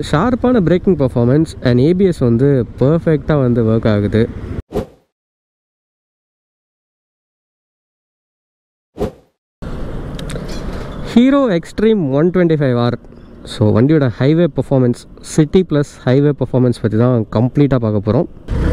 ஷார்ப்பான braking performance and ABS வந்து பர்ஃபெக்டாக வந்து ஒர்க் ஆகுது Hero Xtreme one twenty five R so வண்டியோட highway performance city plus highway performance பற்றி தான் கம்ப்ளீட்டாக பார்க்க போகிறோம்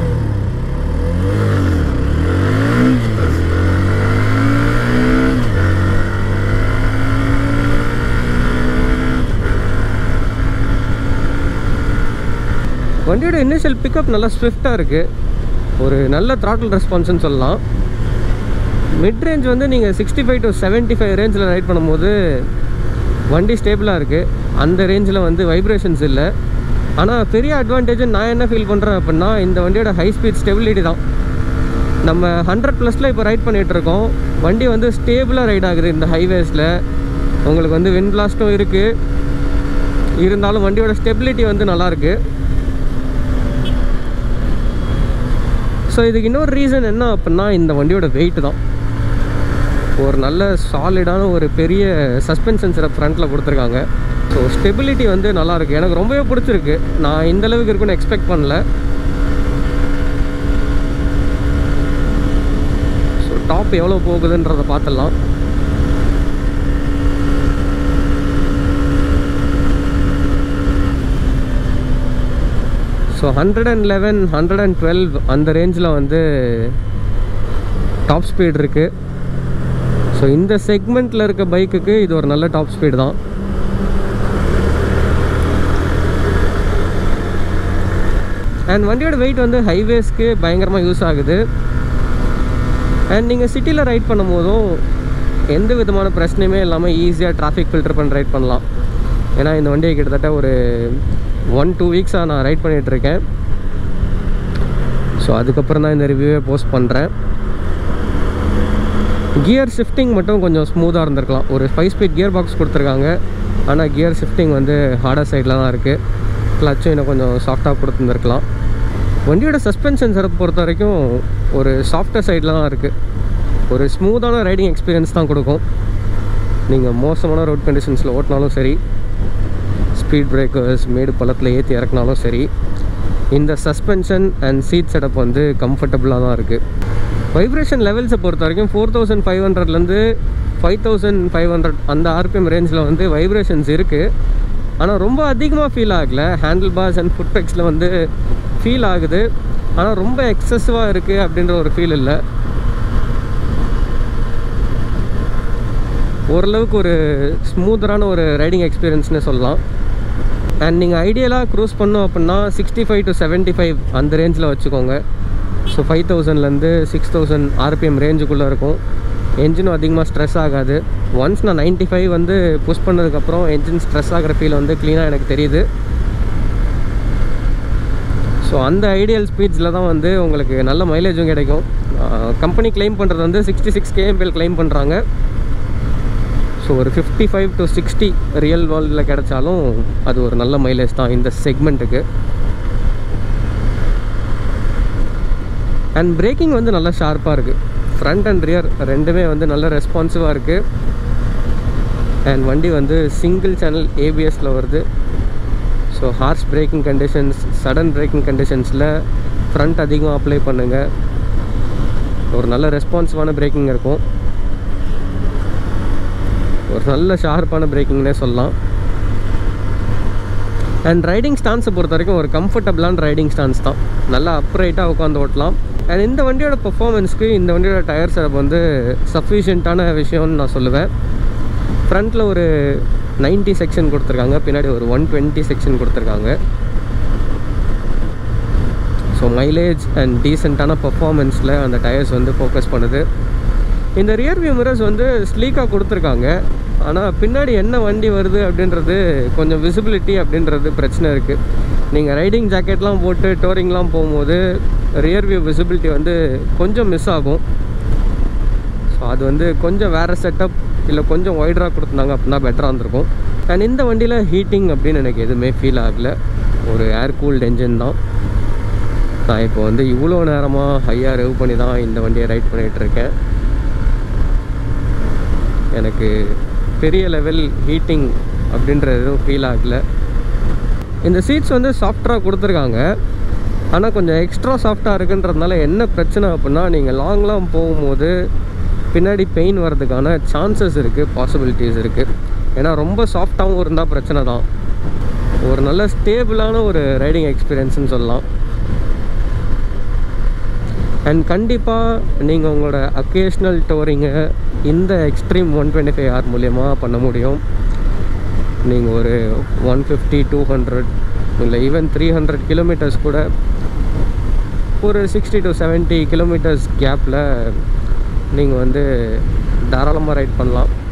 வண்டியோட இனிஷியல் பிக்கப் நல்லா ஸ்விஃப்டாக இருக்குது ஒரு நல்ல த்ராட்டில் ரெஸ்பான்ஸ்னு சொல்லலாம் மிட் ரேஞ்ச் வந்து நீங்கள் sixty five to seventy five ரேஞ்சில் ரைட் பண்ணும்போது வண்டி ஸ்டேபிளாக இருக்குது அந்த ரேஞ்சில் வந்து வைப்ரேஷன்ஸ் இல்லை ஆனால் பெரிய அட்வான்டேஜ் நான் என்ன ஃபீல் பண்ணுறேன் அப்படின்னா இந்த வண்டியோட ஹை ஸ்பீட் ஸ்டெபிலிட்டி தான் நம்ம ஹண்ட்ரட் ப்ளஸில் இப்போ ரைட் பண்ணிகிட்டு இருக்கோம் வண்டி வந்து ஸ்டேபிளாக ரைட் ஆகுது இந்த ஹைவேஸில் உங்களுக்கு வந்து விண்ட் பிளாஸ்ட்டும் இருக்குது இருந்தாலும் வண்டியோட ஸ்டெபிலிட்டி வந்து நல்லாயிருக்கு ஸோ இதுக்கு இன்னொரு ரீசன் என்ன அப்படின்னா இந்த வண்டியோட வெயிட் தான் ஒரு நல்ல சாலிடான ஒரு பெரிய சஸ்பென்ஷன் சிரப் ஃப்ரண்ட்டில் கொடுத்துருக்காங்க ஸோ ஸ்டெபிலிட்டி வந்து நல்லாயிருக்கு எனக்கு ரொம்பவே பிடிச்சிருக்கு நான் இந்த அளவுக்கு இருக்குன்னு எக்ஸ்பெக்ட் பண்ணல ஸோ டாப் எவ்வளோ போகுதுன்றதை பார்த்துடலாம் so hundred and eleven hundred and twelve அந்த ரேஞ்சில் வந்து டாப் ஸ்பீட் இருக்குது ஸோ இந்த செக்மெண்ட்டில் இருக்க பைக்குக்கு இது ஒரு நல்ல டாப் ஸ்பீடு தான் அண்ட் வண்டியோட வெயிட் வந்து ஹைவேஸ்க்கு பயங்கரமாக யூஸ் ஆகுது அண்ட் நீங்கள் சிட்டியில் ரைட் பண்ணும் போதும் எந்த விதமான பிரச்சனையுமே இல்லாமல் ஈஸியாக டிராஃபிக் ஃபில்டர் பண்ணி ரைட் பண்ணலாம் ஏன்னா இந்த வண்டியை கிட்டத்தட்ட ஒரு ஒன் டூ வீக்ஸாக நான் ரைட் பண்ணிகிட்ருக்கேன் ஸோ அதுக்கப்புறம் தான் இந்த ரிவ்யூவே போஸ்ட் பண்ணுறேன் கியர் ஷிஃப்டிங் மட்டும் கொஞ்சம் ஸ்மூத்தாக இருந்திருக்கலாம் ஒரு ஃபைவ் ஸ்பீட் கியர் பாக்ஸ் கொடுத்துருக்காங்க ஆனால் கியர் ஷிஃப்டிங் வந்து ஹார்டர் சைடில் தான் இருக்குது கிளச்சும் இன்னும் கொஞ்சம் சாஃப்டாக கொடுத்துருந்துருக்கலாம் வண்டியோட சஸ்பென்ஷன் சிறப்பு பொறுத்த வரைக்கும் ஒரு சாஃப்டர் சைடில் தான் இருக்குது ஒரு ஸ்மூத்தான ரைடிங் எக்ஸ்பீரியன்ஸ் தான் கொடுக்கும் நீங்கள் மோசமான ரோட் கண்டிஷன்ஸில் ஓட்டினாலும் சரி ஸ்பீட் பிரேக்கர்ஸ் மேடு பள்ளத்தில் ஏற்றி இறக்குனாலும் சரி இந்த சஸ்பென்ஷன் அண்ட் சீட் செட்டப் வந்து கம்ஃபர்டபுளாக தான் இருக்குது வைப்ரேஷன் லெவல்ஸை பொறுத்த வரைக்கும் ஃபோர் தௌசண்ட் ஃபைவ் ஹண்ட்ரட்லேருந்து ஃபைவ் தௌசண்ட் ஃபைவ் ஹண்ட்ரட் அந்த ஆர்பிஎம் ரேஞ்சில் வந்து வைப்ரேஷன்ஸ் இருக்குது ஆனால் ரொம்ப அதிகமாக ஃபீல் ஆகலை ஹேண்டில் பார்ஸ் அண்ட் ஃபுட் பெக்ஸில் வந்து ஃபீல் ஆகுது ஆனால் ரொம்ப எக்ஸசிவாக இருக்குது அப்படின்ற ஒரு ஃபீல் இல்லை ஓரளவுக்கு ஒரு ஸ்மூத்தரான ஒரு ரைடிங் எக்ஸ்பீரியன்ஸ்னு சொல்லலாம் அண்ட் நீங்கள் ஐடியலாக க்ரூஸ் பண்ணோம் அப்படின்னா sixty five to seventy five அந்த ரேஞ்சில் வச்சுக்கோங்க ஸோ ஃபைவ் தௌசண்ட்லேருந்து சிக்ஸ் தௌசண்ட் ஆர்பிஎம் ரேஞ்சுக்குள்ளே இருக்கும் என்ஜினும் அதிகமாக ஸ்ட்ரெஸ் ஆகாது ஒன்ஸ் நான் நைன்ட்டி ஃபைவ் வந்து புஷ் பண்ணதுக்கப்புறம் என்ஜின் ஸ்ட்ரெஸ் ஆகிற ஃபீல் வந்து க்ளீனாக எனக்கு தெரியுது ஸோ அந்த ஐடியல் ஸ்பீட்ஸில் தான் வந்து உங்களுக்கு நல்ல மைலேஜும் கிடைக்கும் கம்பெனி கிளைம் பண்ணுறது வந்து சிக்ஸ்டி சிக்ஸ் கேஎம்பிஎல் கிளைம் பண்ணுறாங்க ஸோ ஒரு fifty five to sixty real வேர்ல்டில் கிடைச்சாலும் அது ஒரு நல்ல மைலேஜ் தான் இந்த செக்மெண்ட்டுக்கு அண்ட் பிரேக்கிங் வந்து நல்லா ஷார்ப்பாக இருக்குது ஃப்ரண்ட் அண்ட் ரியர் ரெண்டுமே வந்து நல்ல ரெஸ்பான்சிவாக இருக்குது அண்ட் வண்டி வந்து சிங்கிள் சேனல் ஏபிஎஸில் வருது so harsh braking conditions sudden braking கண்டிஷன்ஸில் ஃப்ரண்ட் அதிகமாக அப்ளை பண்ணுங்கள் ஒரு நல்ல ரெஸ்பான்சிவான பிரேக்கிங் இருக்கும் ஒரு நல்ல ஷார்ப்பான பிரேக்கிங்னே சொல்லலாம் அண்ட் ரைடிங் ஸ்டான்ஸை பொறுத்த வரைக்கும் ஒரு கம்ஃபர்டபுளான ரைடிங் ஸ்டான்ஸ் தான் நல்லா அப்ரைட்டாக உட்காந்து ஓட்டலாம் அண்ட் இந்த வண்டியோட பர்ஃபார்மன்ஸ்க்கு இந்த வண்டியோட டயர் செலப் வந்து சஃபிஷியண்ட்டான விஷயம்னு நான் சொல்லுவேன் ஃப்ரண்ட்டில் ஒரு 90 செக்ஷன் கொடுத்துருக்காங்க பின்னாடி ஒரு ஒன் டுவெண்ட்டி செக்ஷன் கொடுத்துருக்காங்க ஸோ மைலேஜ் அண்ட் டீசெண்டான பர்ஃபார்மன்ஸில் அந்த டயர்ஸ் வந்து ஃபோக்கஸ் பண்ணுது இந்த ரியர் வியூ மிரர்ஸ் வந்து ஸ்லீக்காக கொடுத்துருக்காங்க ஆனால் பின்னாடி என்ன வண்டி வருது அப்படின்றது கொஞ்சம் விசிபிலிட்டி அப்படின்றது பிரச்சனை இருக்குது நீங்கள் ரைடிங் ஜாக்கெட்லாம் போட்டு டோரிங்லாம் போகும்போது ரியர் வியூ விசிபிலிட்டி வந்து கொஞ்சம் மிஸ் ஆகும் ஸோ அது வந்து கொஞ்சம் வேறு செட்டப் இல்லை கொஞ்சம் ஒய்டராக கொடுத்துருந்தாங்க அப்படின்னா பெட்டராக இருந்திருக்கும் அண்ட் இந்த வண்டியில் ஹீட்டிங் அப்படின்னு எனக்கு எதுவுமே ஃபீல் ஆகலை ஒரு ஏர் கூல்டு என்ஜின் தான் நான் இப்போ வந்து இவ்வளோ நேரமாக ஹையாக ரெவ் பண்ணி தான் இந்த வண்டியை ரைட் பண்ணிகிட்ருக்கேன் எனக்கு பெரிய லெவல் ஹீட்டிங் அப்படின்ற எதுவும் ஃபீல் ஆகலை இந்த சீட்ஸ் வந்து சாஃப்டாக கொடுத்துருக்காங்க ஆனால் கொஞ்சம் எக்ஸ்ட்ரா சாஃப்டாக இருக்குன்றதுனால என்ன பிரச்சனை அப்படின்னா நீங்கள் லாங்லாம் போகும்போது பின்னாடி பெயின் வர்றதுக்கான சான்சஸ் இருக்குது பாசிபிலிட்டிஸ் இருக்குது ஏன்னா ரொம்ப சாஃப்டாகவும் இருந்தால் பிரச்சனை தான் ஒரு நல்ல ஸ்டேபிளான ஒரு ரைடிங் எக்ஸ்பீரியன்ஸ்னு சொல்லலாம் அண்ட் கண்டிப்பாக நீங்கள் உங்களோட அக்கேஷ்னல் டோரிங்கை இந்த Xtreme one twenty five R மூலயமா பண்ண முடியும் நீங்கள் ஒரு ஒன் ஃபிஃப்டி டூ ஹண்ட்ரட் இல்லை ஈவன் த்ரீ ஹண்ட்ரட் கிலோமீட்டர்ஸ் கூட ஒரு சிக்ஸ்டி டு செவன்ட்டி கிலோமீட்டர்ஸ் கேப்பில் நீங்கள் வந்து தாராளமாக ரைட் பண்ணலாம்